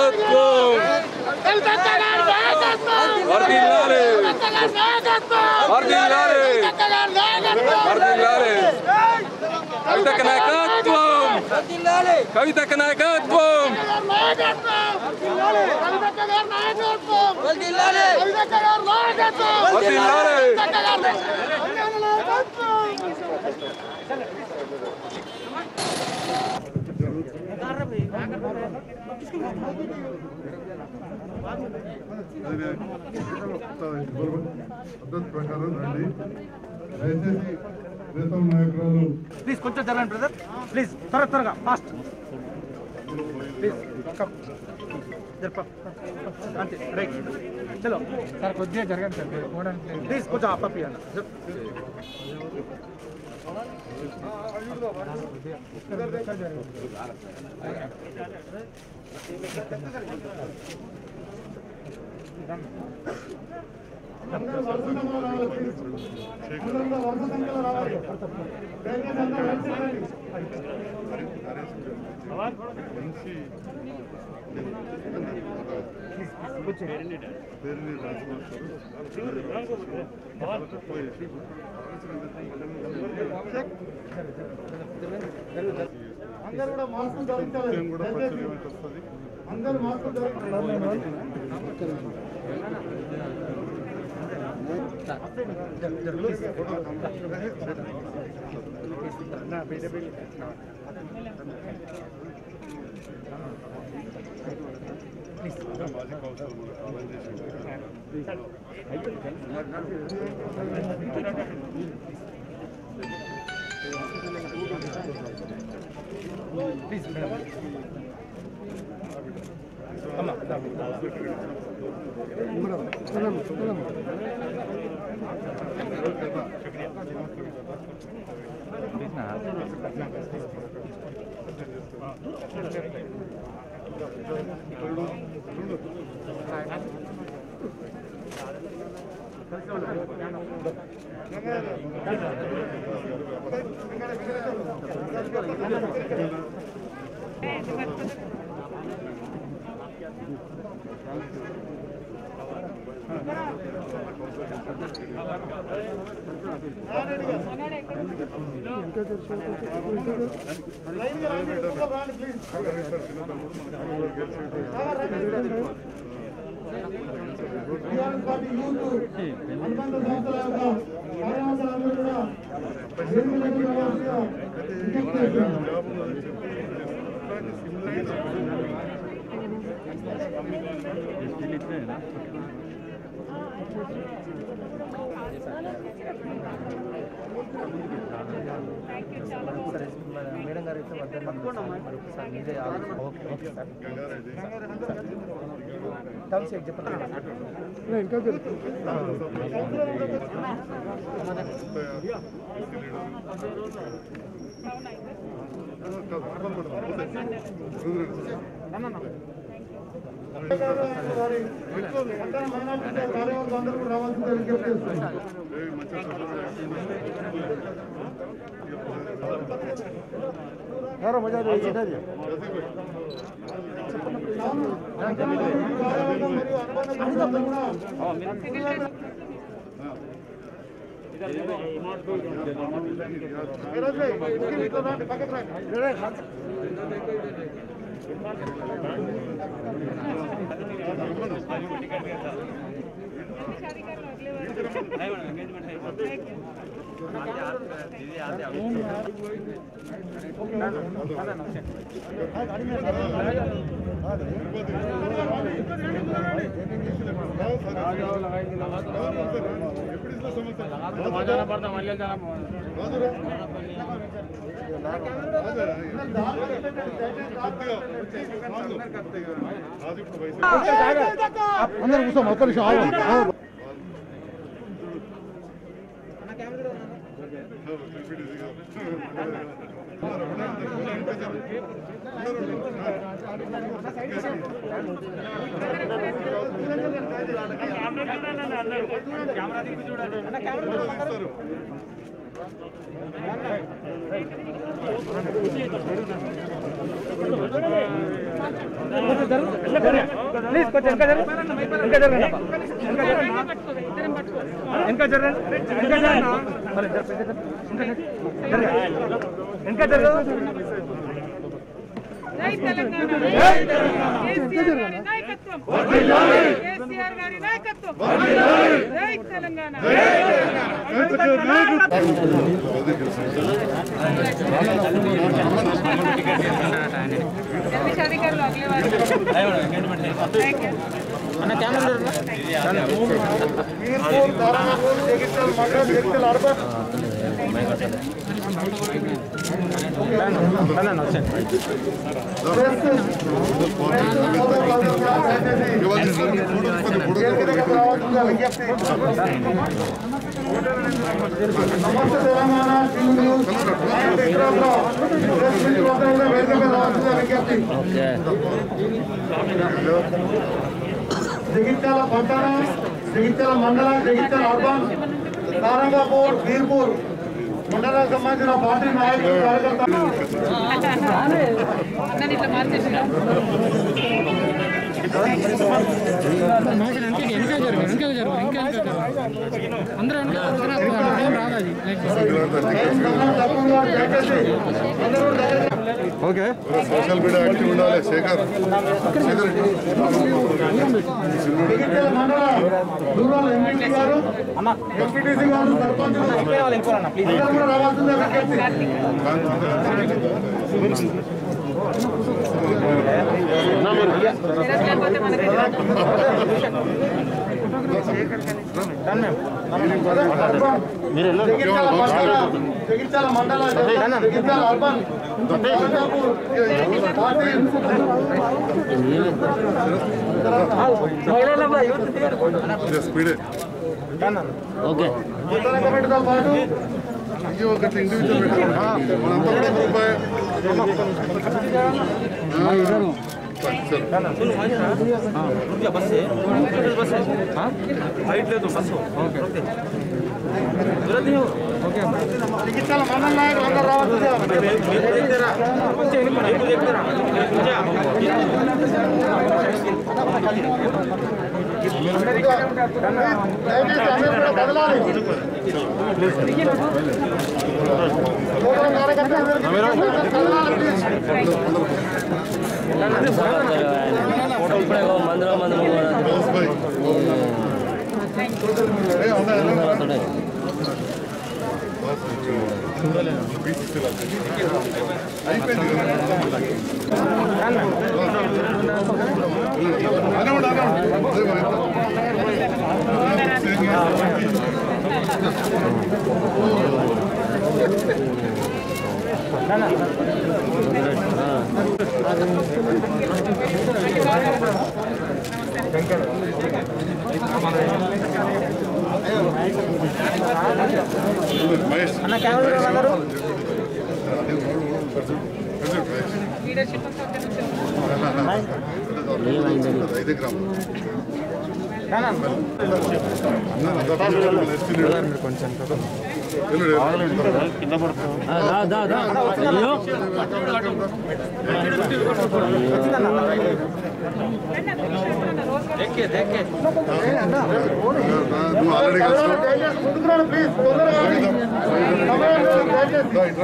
నాయకత్వం వర్ధిల్లాలి వర్ధిల్లాలి వర్ధిల్లాలి కవితక నాయకత్వం కవితక నాయకత్వం వర్ధిల్లాలి పద్ధతి ప్రకారం రండి దయచేసి ప్రీతం నాయకురాలు ప్లీజ్ కొంచెం జరగండి బ్రదర్ ప్లీజ్ త్వర త్వరగా ఫాస్ట్ ప్లీజ్ కమ్ జరప అంతే రైట్ చలో సార్ కొద్దిగా జరగండి సార్ మీరు పోవడానికి లేదు. ప్లీజ్ కొంచెం అప్పి అన్న పేరుని అందరూ కూడా మాస్కులు ధరించాలి కూడా పచ్చడి ఏమైతే వస్తుంది అందరూ మాస్కులు ధరించాలి ప్లీజ్ మేడం అమ్మ టీఆర్ఎస్ పార్టీ యూత్ అనుబంధ సంస్థల యొక్క కార్యవర్గాలందరూ కూడా వేదికలకు రావాల్సిందిగా విజ్ఞప్తి చేస్తున్నాను. మేడం గారు అయితే వద్దని మరి ఒకసారి మీరే ఆలోచన- ఓకే ఓకే సార్ థమ్స్ చెక్ చెప్పండి వారి పట్టణ మైనార్టీ కార్యవర్గాలందరూ కూడా రావాల్సిందిగా విజ్ఞప్తి చేస్తున్నాను. కార్యవర్గం మరియు అనుబంధ సంస్థలు కూడా అందరూ కూర్చోం ఒక్క నిమిషం ఆగు. ఆగు. ప్లీజ్ కొంచెం ఇంకా జరగండి ఇంకా జరగండి అబ్బా. ఇంకా జరగండి ఇంకా జరగండి ఇంకా జరగండి మరి జర- ఇంకా జరగండి. ఇంకా జరగండి. ఇంకా జరగదు జై తెలంగాణ కేసీఆర్ గారి నాయకత్వం కేసీఆర్ గారి నాయకత్వం జై తెలంగాణ సర్వీస్ అధికారులు అగలే వారు థ్యాంక్ యూ మీర్పూర్ ధర్మపూర్ జగిత్యాల మండలం Jagtial urban Namaste Telangana TV news and విక్రమ్లో ప్రెస్ మీట్ వద్ద కూడా వేదిక మీద రావాల్సిందిగా విజ్ఞప్తి జగిత్యాల పట్టణ జగిత్యాల మండలం జగిత్యాల అర్బన్ నారంగాపూర్ బీర్పూర్ మండలానికి సంబంధించిన పార్టీ నాయకులు కార్యకర్తలు నన్ను ఇట్లా మార్చేసిన వెనక జరుగు వెనక జరుగు ఇంకా వెనక జరుగు అందరూ వెనక ఏం రాదు అది లైక్ తప్పకుండా దయచేసి అందరూ దగ్గర సోషల్ మీడియా యాక్టివ్ ఉండాలి శేఖర్ శేఖర్ జగిత్యాల మండల రూరల్ ఎంపీటీ గారు ఎంపీటీసీ గారు సర్పంచ్ అందరూ కూడా రావాల్సిందే విజ్ఞప్తి లేకపోతే మనకి జగిత్యాల పట్టణ జగిత్యాల మండల జగిత్యాల అర్బన్ నారంగాపూర్ పార్టీ స్పీడే నూతన కమిటీతో పాటు ఇది ఒకటి ఇండివిజువల్ పెట్టాలి మనంతా కూడా రూపాయి జగిత్యాల మండల నాయకులు అందరూ రావాల్సిందే దయచేసి అందరూ కూడా కదలాలి నూతన కార్యకర్తలందరికీ కదలాలి ప్లీజ్. బాస్ భాయ్ ఏ అవునా అయిపోయింది అనే ఉండు, అనే ఉండు. అదే మరి. మహేష్ లీడర్షిప్ అంతా ఒక్క నిమిషం ఐదే గ్రామం నువ్వు ఆల్రెడీ కలిసి దయచేసి ముందుకు రండి ప్లీజ్ తొందరగా రండి. సమయం లేదు, దయచేసి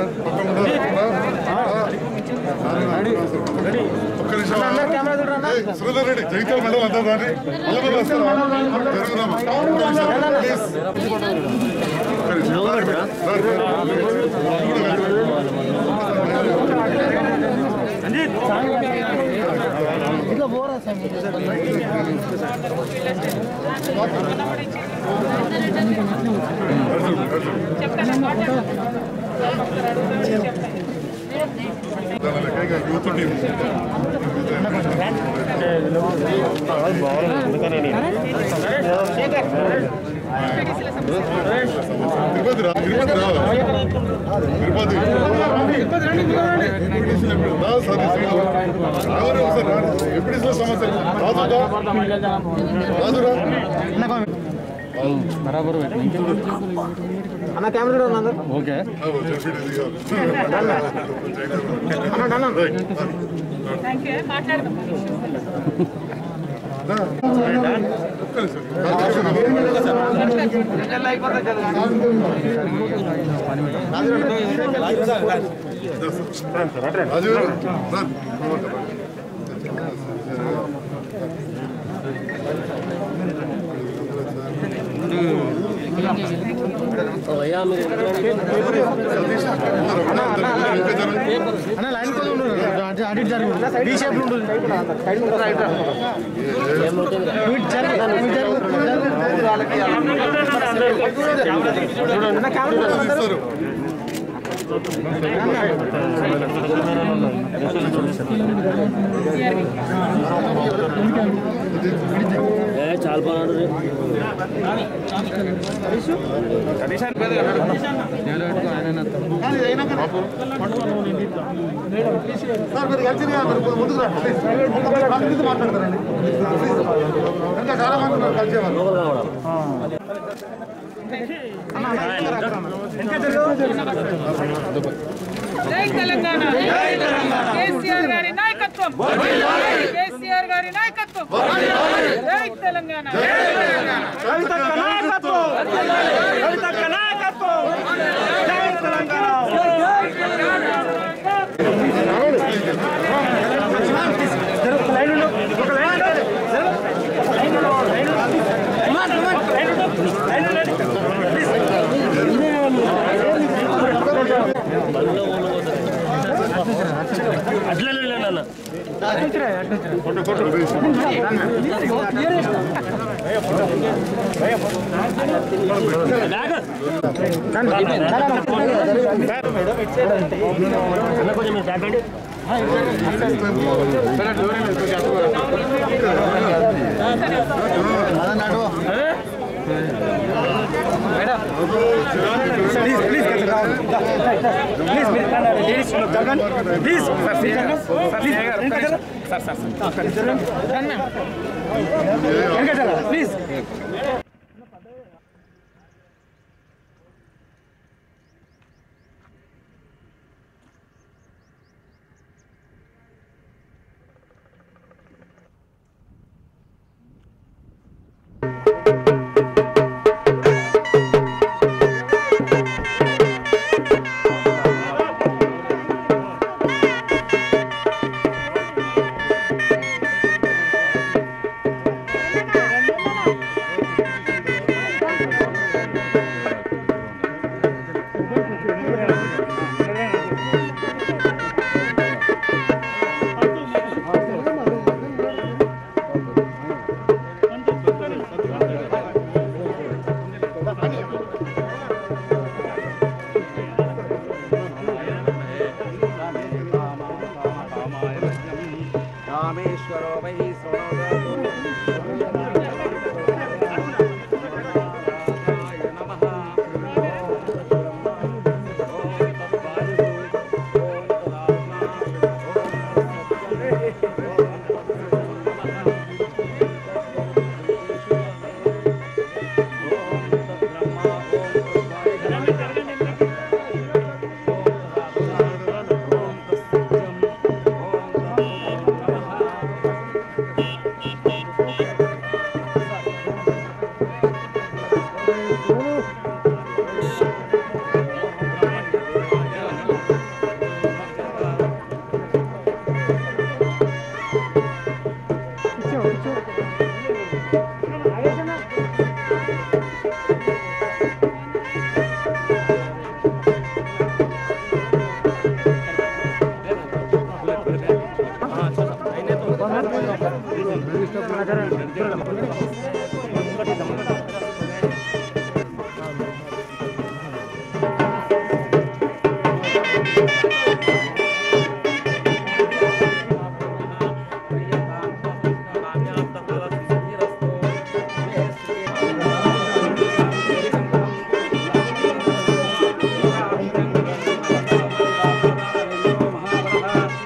ఒక్క నిమిషం ఏయ్, సురేందర్ రెడ్డి జగిత్యాల మండలం అంతా రాని అల్లమల్లి వస్తారా జరుగుదామా ఒక్క నిమిషం ప్లీజ్ ఒక్క నిమిషం రా, రా, రా. దాని లెక్క యూత్ టీం తిరుపతి రా తిరుపతి రా తిరుపతి రా సార్ ఎవరు సార్ ఎప్పుడు సమస్య రాజురా రాజురా బరాబర్ అన్న కెమెరా కూడా ఉన్నది ఓకే రాజు గారు సార్ అన్న లైన్ కూడా ఉండదు అడిట్ జరుగుతుంది బీ షేప్ ఉంటుంది అన్న కెమెరా ఇస్తారు సార్ మీరు కలిసి మీరు ముందుకు రండి ప్లీజ్. మీరు పక్క నుంచి మాట్లాడతారండి ఇంకా చాలా మంది ఉన్నారు కలిసేవాళ్ళు జై తెలంగాణ కేసీఆర్ గారి నాయకత్వం కేసీఆర్ గారి నాయకత్వం జై తెలంగాణ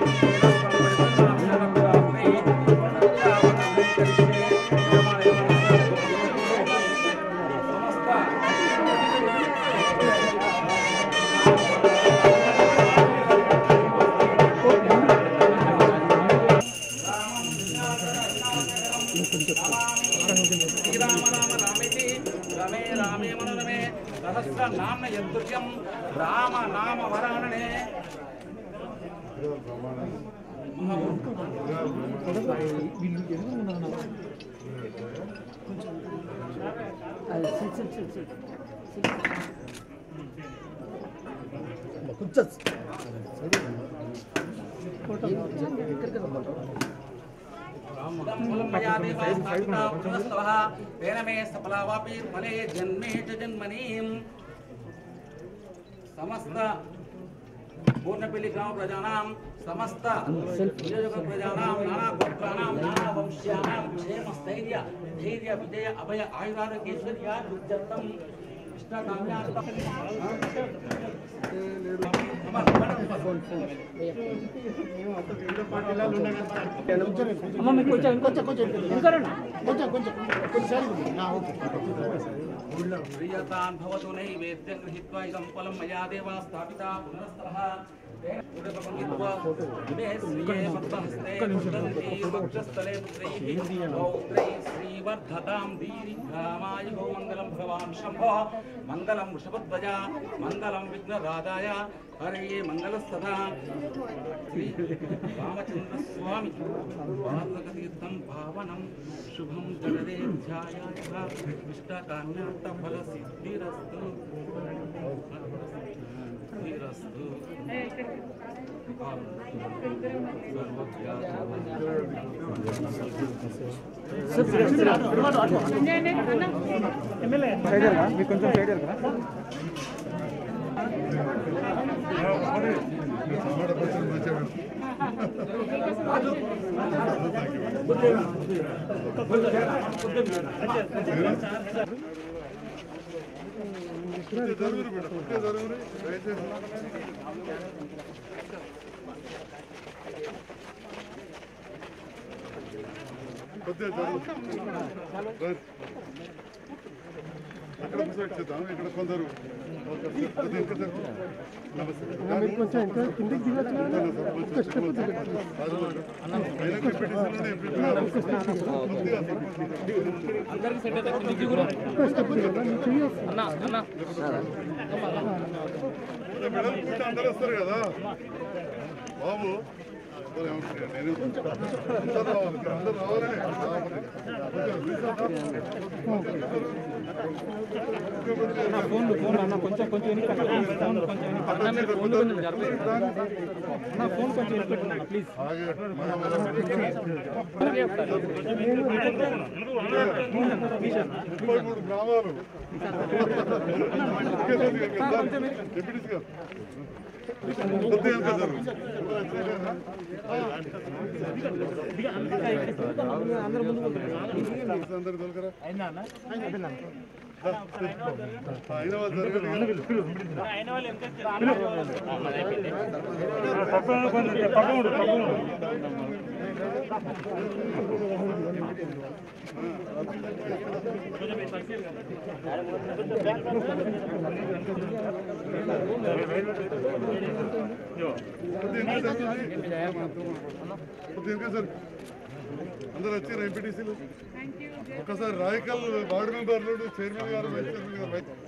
శ్రీరామ శ్రీరామ రామ రామితి రమే రామే మనరమే సహస్ర నామ యదుర్యం రామ నామ వరాణనే మయా దేవా స్థాపితా పునస్తవః తేన మే సఫలావాపి ఫలే జన్మే చ జన్మనీం సమస్త పూర్ణపల్లి గ్రామ ప్రజానాం సమస్త నియోజక ప్రజానాం నానా గోత్రానాం నానా వంశ్యానాం క్షేమ స్థైర్య ధైర్య విజయ అభయ ఆయురారోగ్యేశ్వర్య దుర్జత్తం ఇష్టకామ్యార్థం ప్రియతాన్ భవతు నైవేద్యం గృహీత్వా ఇదం ఫలం మయా దేవా స్థాపితా పునస్తః శ్రీవర్ధతాం దీర్ఘామాయుగో మంగళం భగవాన్ శంభో మంగళం వృషభధ్వజ మంగళం విఘ్నరాజాయ హరయే మంగళస్తథా శ్రీ రామచంద్ర స్వామి పార్వతీర్థం భావనం శుభం జగదే ధ్యాయాయ ఇష్టకామ్యార్థ ఫల సిద్ధిరస్తు సిద్ధిరస్తు మీకు కొంచెం సైడ్ కదా టమాటా పచ్చడి మంచిగా పెట్టు. కొద్దిగా జరుగురు బిడ్డ, కొద్దిగా జరుగురు. దయచేసి. కొద్దిగా జరుగు. రైట్. అక్కడ కూర్చోటి చేద్దాం ఇక్కడ కొందరు కొద్దిగా ఇంకా జరుగు. నమస్తే కొంచెం ఇంకా కిందికి అందరూ వస్తారు కదా బాబు నేను అందరూ రావాలి అందరూ రావాలని ఫోన్ ఫోన్ అన్న కొంచెం కొంచెం వెనక్కి అన్న. ఫోన్ కొంచెం వెనక్కి అన్న. మీరు ఫోన్ కొంచెం జరపండి. అన్న ఫోన్ కొంచెం వెనక్కి పెట్టండి ప్లీజ్ ఆగే ముప్పై మూడు గ్రామాలు డిప్యూటీస్ గారు కొద్దిగా వెనక జరుగు. అందరు దొరకరా అయిన వాళ్ళు జరగదు కొద్దిగా సార్ అందరు వచ్చారు ఎంపీటీసీలు ఒకసారి రాయకల్ వార్డు మెంబర్లు చైర్మన్ గారు వైస్ చైర్మన్ గారు వైస్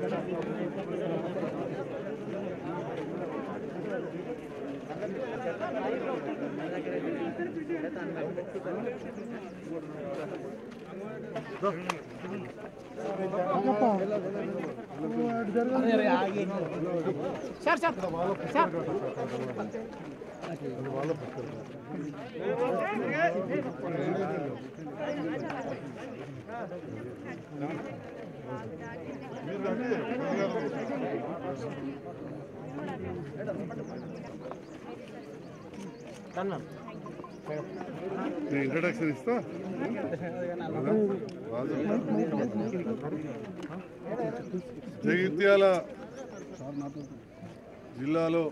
నేను ఇంట్రడక్షన్ ఇస్తా రాజు. జగిత్యాల జిల్లాలో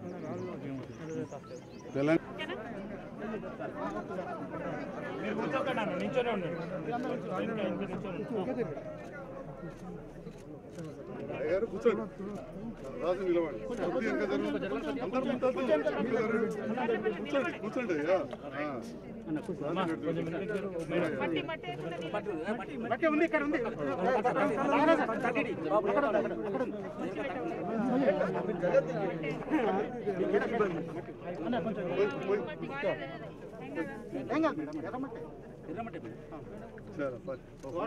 తెలంగాణ అయ్యారు కూర్చోండి రాజు నిలబడి కొద్దిగా వెనక జరగండి. అందరూ ముందు వద్దు. కూర్చోండి కూర్చోండి అయ్యా ఆ. పోయి, పోయి. సరే, పోయి.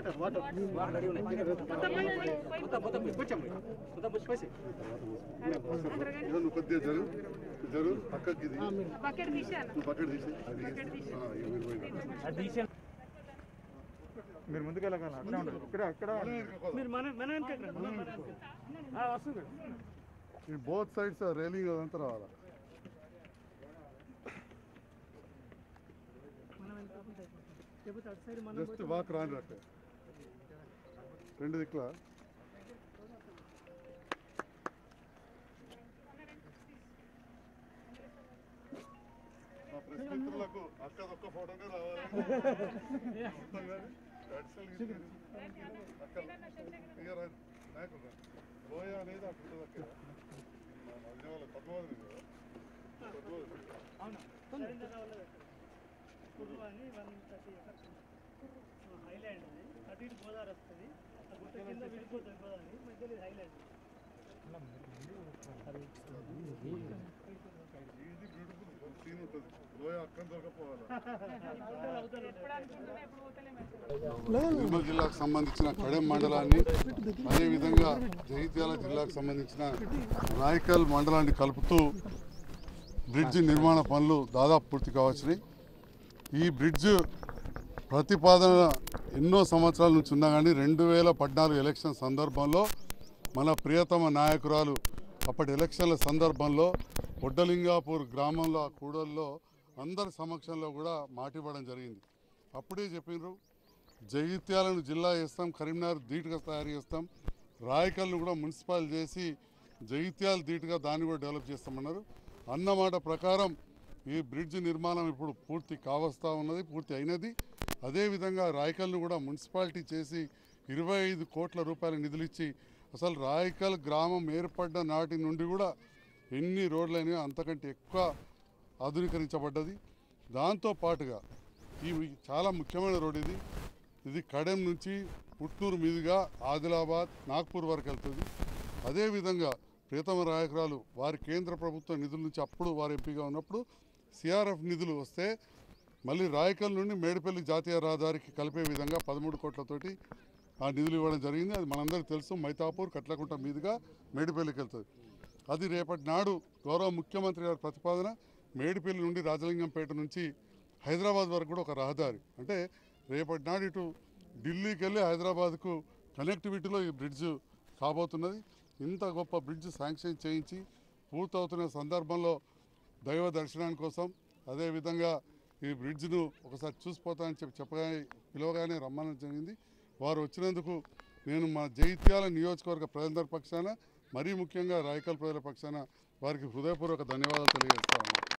ఇదిగో నువ్వు కొద్దిగా జరుగు జరుగు పక్కకి ఇది బకెట్ తీశాను నువ్వు పక్కన తీసి అది ఆ, ఇక మీరు పోయి. మీరు ముందుకు వెళ్ళగలరా అక్కడే ఉండదు ఇక్కడ ఇక్కడ ఈ బోత్ సైడ్స్ రైలింగ్ అదంతా రావాలా జస్ట్ వాక్ రాని రట్టే రెండు దిక్కుల మా ప్రెస్ మిత్రులకు అక్కదొక్క ఫోటోనే రావాలి మొత్తం కానీ అడిషనల్ తీసుకెళ్ళి అక్క ఇక రండి నాయకులు రండి లోయ అనేది అక్కడ ఉంటుంది అక్కడ మా నిజామాబాద్ పద్మావతి కదా పద్మావతి ఈజీ బ్యూటిఫుల్ సీన్ ఉంటుంది లోయ అక్కడ దొరకపోవాలి నిర్మల్ జిల్లాకు సంబంధించిన కడెం మండలాన్ని అదేవిధంగా జగిత్యాల జిల్లాకు సంబంధించిన రాయకల్ మండలాన్ని కలుపుతూ బ్రిడ్జ్ నిర్మాణ పనులు దాదాపు పూర్తి కావచ్చినాయి ఈ బ్రిడ్జ్ ప్రతిపాదన ఎన్నో సంవత్సరాల నుంచి ఉన్నా కానీ రెండు వేల పద్నాలుగు ఎలక్షన్ సందర్భంలో మన ప్రియతమ నాయకురాలు అప్పటి ఎలక్షన్ల సందర్భంలో ఒడ్డలింగాపూర్ గ్రామంలో ఆ కూడల్లో అందరి సమక్షంలో కూడా మాటివ్వడం జరిగింది అప్పుడే చెప్పినారు జగిత్యాలను జిల్లా చేస్తాం కరీంనగర్ ధీటుగా తయారు చేస్తాం రాయకల్ని కూడా మున్సిపల్ చేసి జగిత్యాల ధీటుగా దాన్ని కూడా డెవలప్ చేస్తామన్నారు అన్నమాట ప్రకారం ఈ బ్రిడ్జ్ నిర్మాణం ఇప్పుడు పూర్తి కావస్తా ఉన్నది పూర్తి అయినది అదేవిధంగా రాయకల్ను కూడా మున్సిపాలిటీ చేసి ఇరవై ఐదు కోట్ల రూపాయల నిధులు ఇచ్చి అసలు రాయకల్ గ్రామం ఏర్పడ్డ నాటి నుండి కూడా ఎన్ని రోడ్లైనా అంతకంటే ఎక్కువ ఆధునీకరించబడ్డది దాంతో పాటుగా ఈ చాలా ముఖ్యమైన రోడ్ ఇది ఇది కడెం నుంచి పుట్నూరు మీదుగా ఆదిలాబాద్ నాగ్పూర్ వరకు వెళ్తుంది అదేవిధంగా ప్రీతమ నాయకురాలు వారి కేంద్ర ప్రభుత్వ నిధుల నుంచి అప్పుడు వారు ఎంపీగా ఉన్నప్పుడు సిఆర్ఎఫ్ నిధులు వస్తే మళ్ళీ రాయకల్ నుండి మేడిపల్లి జాతీయ రహదారికి కలిపే విధంగా పదమూడు కోట్లతోటి ఆ నిధులు ఇవ్వడం జరిగింది అది మనందరికీ తెలుసు మైతాపూర్ కట్లకుంట మీదుగా మేడిపల్లికి వెళ్తుంది అది రేపటి నాడు గౌరవ ముఖ్యమంత్రి గారి ప్రతిపాదన మేడిపల్లి నుండి రాజలింగంపేట నుంచి హైదరాబాద్ వరకు కూడా ఒక రహదారి అంటే రేపటి నాడు ఇటు ఢిల్లీకి వెళ్ళి హైదరాబాద్కు కనెక్టివిటీలో ఈ బ్రిడ్జ్ కాబోతున్నది ఇంత గొప్ప బ్రిడ్జ్ శాంక్షన్ చేయించి పూర్తవుతున్న సందర్భంలో దైవ దర్శనాని కోసం అదేవిధంగా ఈ బ్రిడ్జ్ను ఒకసారి చూసిపోతానని చెప్పి చెప్పగానే పిలవగానే రమ్మని జరిగింది వారు వచ్చినందుకు నేను మా జైత్యాల నియోజకవర్గ ప్రజలందరి పక్షాన మరీ ముఖ్యంగా రాయకల్ ప్రజల పక్షాన వారికి హృదయపూర్వక ధన్యవాదాలు తెలియజేస్తాను